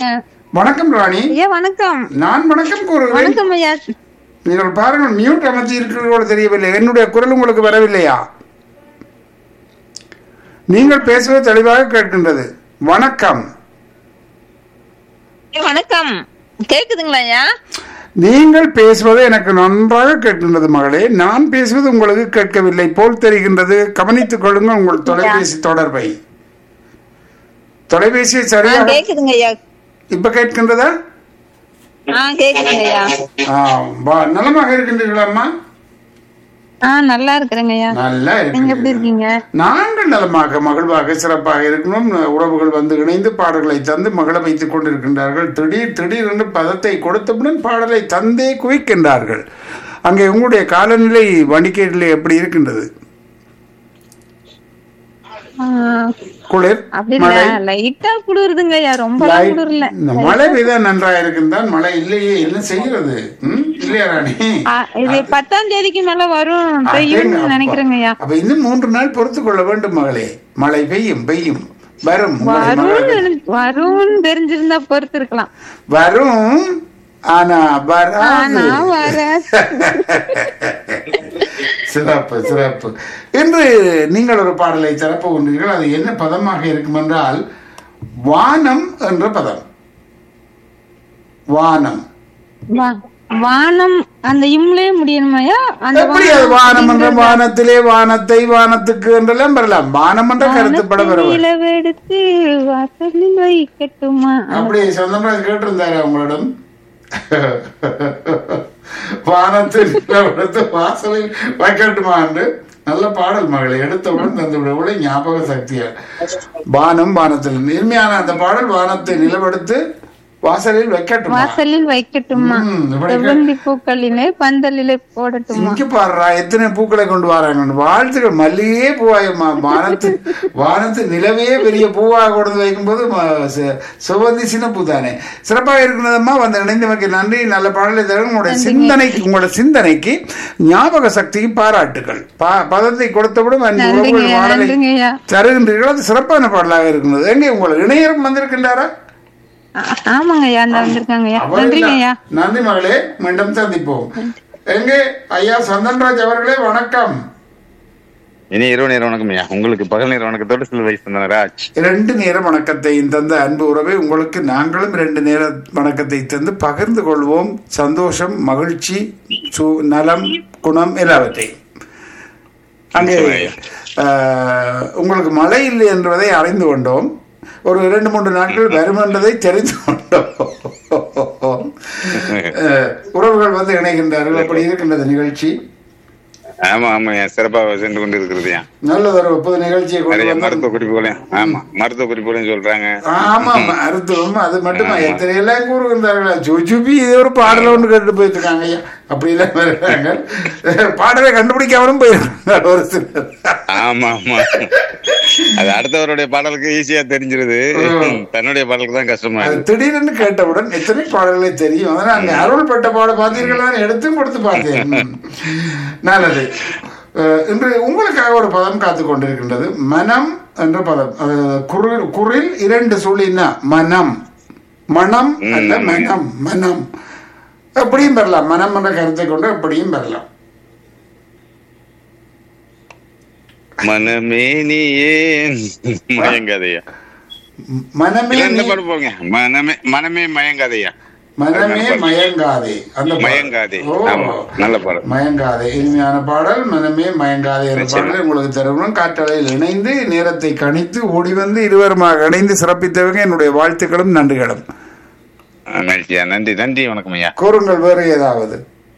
இருக்கேன் வணக்கம் ராணி ஐயா வணக்கம் நான் வணக்கம் கூறுகிறேன் வணக்கம் ஐயா நீங்கள் பாருங்கள் மியூட் அமைச்சு இருக்கிறதோடு தெரியவில்லை என்னுடைய குரல் உங்களுக்கு வரவில்லையா நீங்கள் பேசுவது தெளிவாக கேட்கின்றது வணக்கம் ஐயா, வணக்கம் கேக்குதுங்களா ஐயா நீங்கள் பேசுவது எனக்கு நன்றாக கேட்கின்றது மகளே நான் பேசுவது உங்களுக்கு கேட்கவில்லை போல் தெரிகின்றது கவனித்துக் கொள்ளுங்கள் உங்கள் தொலைபேசி தொடர்பை தொலைபேசியை ஆ சரியாக கேக்குதுங்க ஐயா இப்ப கேட்கின்றதா ஆ கேக்குதுங்க ஐயா ஆ, வா- நலமாக இருக்கின்றீர்களா அம்மா ஆ நல்லா இருக்கிறேங்க ஐயா நல்லா நீங்க எப்படி இருக்கு இருக்கீங்க நாங்கள் நலமாக மகிழ்வாக சிறப்பாக இருக்கணும் உறவுகள் வந்து இணைந்து பாடல்களை தந்து மகள வைத்துக் கொண்டிருக்கின்றார்கள் திடீர் திடீரென்று பதத்தை கொடுத்தவுடன் பாடலை தந்தே குவிக்கின்றார்கள் அங்கே உங்களுடைய காலநிலை வண்டிகேட்டிலே எப்படி இருக்கின்றது ஆ, குளிர் அப்படி மழை இல்ல லைட்டா குளிருதுங்க ஐயா ரொம்ப லை- குளிர் இல்ல இந்த மழை பெய்தா நன்றாக இருக்கின்றால் மழை இல்லையே என்ன செய்கிறது ம்? இல்லையா ராணி ஆ, இது பத்தாம் தேதிக்கு மேல வரும் அடேங்க பெய்யும்னு அப்பா. நினைக்கிறேங்க ஐயா அப்ப இன்னும் மூன்று நாள் பொறுத்துக் கொள்ள வேண்டும் மகளே மழை பெய்யும் பெய்யும் வரும் உங்களுடைய மகள் வரும் வரும்னு தெரிஞ்சிருந்தா பொறுத்து இருக்கலாம் வரும் ஆனா வராது ஆனா வர சிறப்பு சிறப்பு இன்று நீங்கள் ஒரு பாடலை தரப்போகின்றீர்கள் அது என்ன பதமாக இருக்கும் என்றால் வானம் என்ற பதம் வானம் வா- வானம் அந்த இம்லே முடியணுமாயா அந்த எப்படி அது வானம் என்ற வானத்திலே வானத்தை வானத்துக்கு என்றெல்லாம் வரலாம் வானம் என்ற கருத்துப்பட வருவது நிலவெடுத்து வாசலில் வைக்கட்டுமா அப்படி சொந்தமா கேட்டிருந்தாரு உங்களிடம் வானத்தில் நிலவரத்து வாசலில் வைக்கட்டுமா என்று நல்ல பாடல் மகளை எடுத்தவுடன் தந்து விட ஞாபக சக்தியா வானம் வானத்தில் இனிமையான அந்த பாடல் வானத்தை நிலவெடுத்து வாசலில் வைக்கட்டுமா வாசலில் வைக்கட்டுமா ம், இப்படி கே- செவ்வந்தி பூக்களிலே பந்தலிலே போடட்டுமா இங்க பாடுறா எத்தனை பூக்களை கொண்டு வராங்க வாழ்த்துக்கள் மல்லிகையே பூவாயம்மா வானத்து வானத்து நிலவே பெரிய பூவாக கொண்டு வைக்கும்போது ம- ச- சுகந்தி சின்ன பூ தானே சிறப்பாக இருக்கிறதம்மா வந்து இணைந்தமைக்கு நன்றி நல்ல பாடலை தரும் உங்களுடைய சிந்தனைக்கு உங்களோட சிந்தனைக்கு ஞாபக சக்திக்கு பாராட்டுகள் பா- பதத்தை கொடுத்தவுடன் அன்பு நன்றிங்க உறவுகள் ஐயா, பாடலை நன்றிங்க ஐயா தருகின்றீர்கள் அது சிறப்பான பாடலாக இருக்கிறது எங்கே உங்கள் இணையரும் வந்திருக்கின்றாரா ஆ- ஆமாங்க ஐயா அந்த வந்திருக்காங்க ஐயா அவர் நன்றிங்க இல்ல. ஐயா நன்றி மகளே மீண்டும் சந்திப்போம் எங்கே ஐயா சந்தன்ராஜ் அவர்களே வணக்கம் இனி இரவு நேரம் வணக்கம் ஐயா உங்களுக்கு பகல் நேரம் வணக்கத்தோடு சில வயசு தந்தேன் ராஜ் இரண்டு நேர வணக்கத்தையும் தந்த அன்பு உறவே உங்களுக்கு நாங்களும் இரண்டு நேர வணக்கத்தை தந்து பகிர்ந்து கொள்வோம் சந்தோஷம் மகிழ்ச்சி சு நலம் குணம் எல்லாவற்றையும் அங்கே ஆஹ், உங்களுக்கு மழை இல்லை என்பதை அறிந்து கொண்டோம் ஒரு இரண்டு மூன்று நாட்கள் வரும் என்பதை தெரிந்து கொண்டோம் ஆஹ், உறவுகள் வந்து இணைகின்றார்கள் அப்படி இருக்கின்றது நிகழ்ச்சி ஆமா ஆமா ஐயா சிறப்பாக சென்று கொண்டு இருக்கிறது ஐயா நல்லதொரு புது நிகழ்ச்சியை கொண்டு நிறைய வந்து மருத்துவ குறிப்புகளையும் ஆமா மருத்துவ குறிப்புகளையும் சொல்றாங்க ஆமா மருத்துவம் அது மட்டுமா எத்தனை எல்லாம் கூறுகின்றார்களா ஜுஜுபி இது ஒரு பாடல ஒன்று கேட்டு போயிட்டு இருக்காங்க ஐயா அப்படி எல்லாம் வருகிறாங்க பாடலை கண்டுபிடிக்காமலும் போயிருக்காங்க ஒரு சிலர் ஆமா ஆமா அது அடுத்தவருடைய பாடலுக்கு ஈஸியா தெரிஞ்சிருது தன்னுடைய பாடலுக்கு தான் கஷ்டமா அது இருக்கு திடீர்னு கேட்டவுடன் எத்தனை பாடல்களை தெரியும் அதனால அங்க அருள்பட்ட பாட பார்த்தீர்களா எடுத்தும் கொடுத்து பார்த்தேன் ம். நல்லது அஹ், இன்று உங்களுக்காக ஒரு பதம் காத்து கொண்டிருக்கின்றது மனம் என்ற பதம் அது குரில் குரில் இரண்டு சுழினா மனம் மனம் அல்ல மனம் மனம் எப்படியும் பெறலாம் மனம் என்ற கருத்தை கொண்டு எப்படியும் பெறலாம் மனமே நீயே மயங்காதையா மனமே இல்ல இந்த நீ- பாடு போங்க மனமே மனமே மயங்காதையா மனமே மயங்காதே அந்த பாடல். மயங்காதே ஓ. ஆமா நல்ல பாடல் மயங்காதே இனிமையான பாடல் மனமே மயங்காதே என்ற பாடலை உங்களுக்கு தருகிறோம் காற்றலையில் இணைந்து நேரத்தை கணித்து ஓடி வந்து இருவருமாக இணைந்து சிறப்பித்தவங்க என்னுடைய வாழ்த்துக்களும் நன்றிகளும் மகிழ்ச்சியா நன்றி நன்றி வணக்கம் ஐயா கூறுங்கள் வேறு ஏதாவது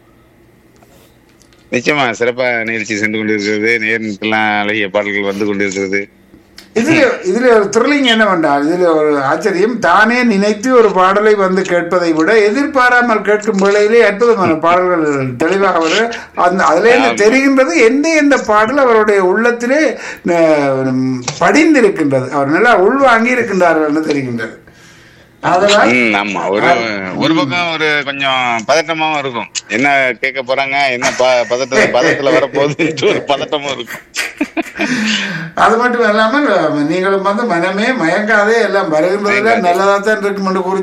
நிச்சயமா சிறப்பா நிகழ்ச்சி சென்று கொண்டிருக்கிறது நேரத்துலாம் அழகிய பாடல்கள் வந்து கொண்டிருக்கிறது இதுல இதுல ஒரு த்ரில்லிங் என்னவென்றால் இதுல ஒரு ஆச்சரியம் தானே நினைத்து ஒரு பாடலை வந்து கேட்பதை விட எதிர்பாராமல் கேட்கும் வேளையிலே அற்புதமான பாடல்கள் தெளிவாக வர அந்த அதுல இருந்து தெரிகின்றது எந்த எந்த பாடல் அவருடைய உள்ளத்திலே அஹ், படிந்திருக்கின்றது அவர் நல்லா உள்வாங்கி இருக்கின்றார்கள் என்று தெரிகின்றது அதனால் ம், ஆமா ஒரு ஒரு பக்கம் ஒரு கொஞ்சம் பதட்டமாவும் இருக்கும் என்ன கேட்க போறாங்க என்ன ப- பதட்ட பதத்துல வரப்போகுது ஒரு பதட்டமும் இருக்கும் அது மட்டும் இல்லாமல் நீங்களும் வந்து மனமே மயங்காதே எல்லாம் வருகின்றதுல நல்லதா தான் இருக்கும் என்று கூறி